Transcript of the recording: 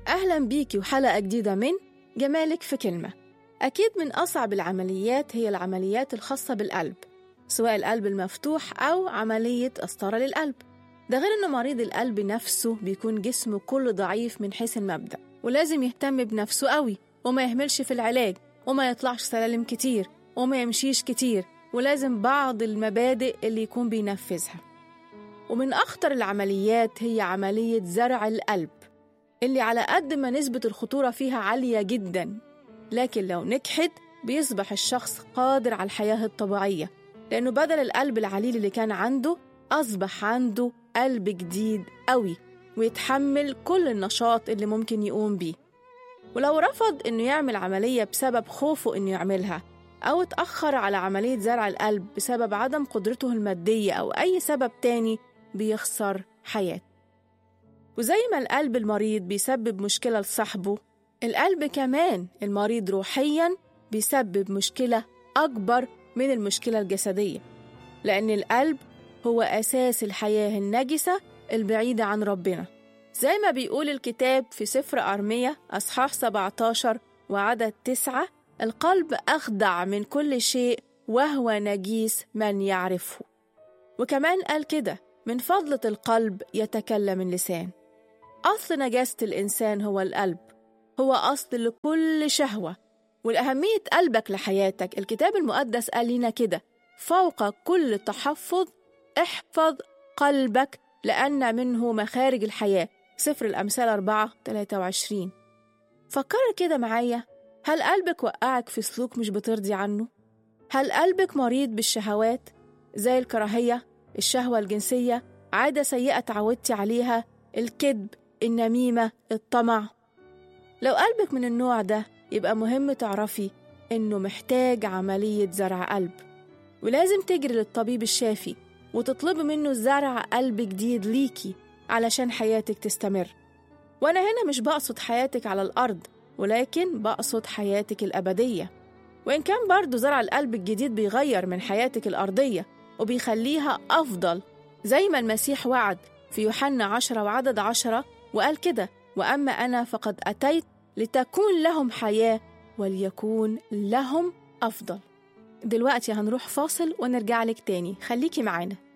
أهلا بيكي وحلقة جديدة من جمالك في كلمة أكيد من أصعب العمليات هي العمليات الخاصة بالقلب سواء القلب المفتوح أو عملية قسطرة للقلب ده غير إن مريض القلب نفسه بيكون جسمه كله ضعيف من حيث المبدأ ولازم يهتم بنفسه قوي وما يهملش في العلاج وما يطلعش سلالم كتير وما يمشيش كتير ولازم بعض المبادئ اللي يكون بينفذها ومن أخطر العمليات هي عملية زرع القلب اللي على قد ما نسبة الخطورة فيها عالية جدا لكن لو نجحت بيصبح الشخص قادر على الحياة الطبيعية لأنه بدل القلب العليل اللي كان عنده أصبح عنده قلب جديد قوي ويتحمل كل النشاط اللي ممكن يقوم بيه ولو رفض إنه يعمل عملية بسبب خوفه إنه يعملها أو اتأخر على عملية زرع القلب بسبب عدم قدرته المادية أو أي سبب تاني بيخسر حياته وزي ما القلب المريض بيسبب مشكلة لصاحبه القلب كمان المريض روحيا بيسبب مشكلة أكبر من المشكلة الجسدية لأن القلب هو أساس الحياة النجسة البعيدة عن ربنا زي ما بيقول الكتاب في سفر أرمية أصحاح 17 وعدد تسعة القلب أخدع من كل شيء وهو نجيس من يعرفه وكمان قال كده من فضلة القلب يتكلم اللسان أصل نجاسة الإنسان هو القلب هو أصل لكل شهوة والأهمية قلبك لحياتك الكتاب المقدس قال لنا كده فوق كل تحفظ احفظ قلبك لأن منه مخارج الحياة سفر الأمثال 4 23 فكر كده معايا هل قلبك وقعك في سلوك مش بترضي عنه؟ هل قلبك مريض بالشهوات زي الكراهية الشهوة الجنسية عادة سيئة تعودتي عليها الكذب النميمة الطمع لو قلبك من النوع ده يبقى مهم تعرفي إنه محتاج عملية زرع قلب ولازم تجري للطبيب الشافي وتطلبي منه زرع قلب جديد ليكي علشان حياتك تستمر وأنا هنا مش بقصد حياتك على الأرض ولكن بقصد حياتك الأبدية وإن كان برضو زرع القلب الجديد بيغير من حياتك الأرضية وبيخليها أفضل زي ما المسيح وعد في يوحنا عشرة وعدد عشرة وقال كده وأما أنا فقد أتيت لتكون لهم حياة وليكون لهم أفضل دلوقتي هنروح فاصل ونرجع لك تاني خليكي معانا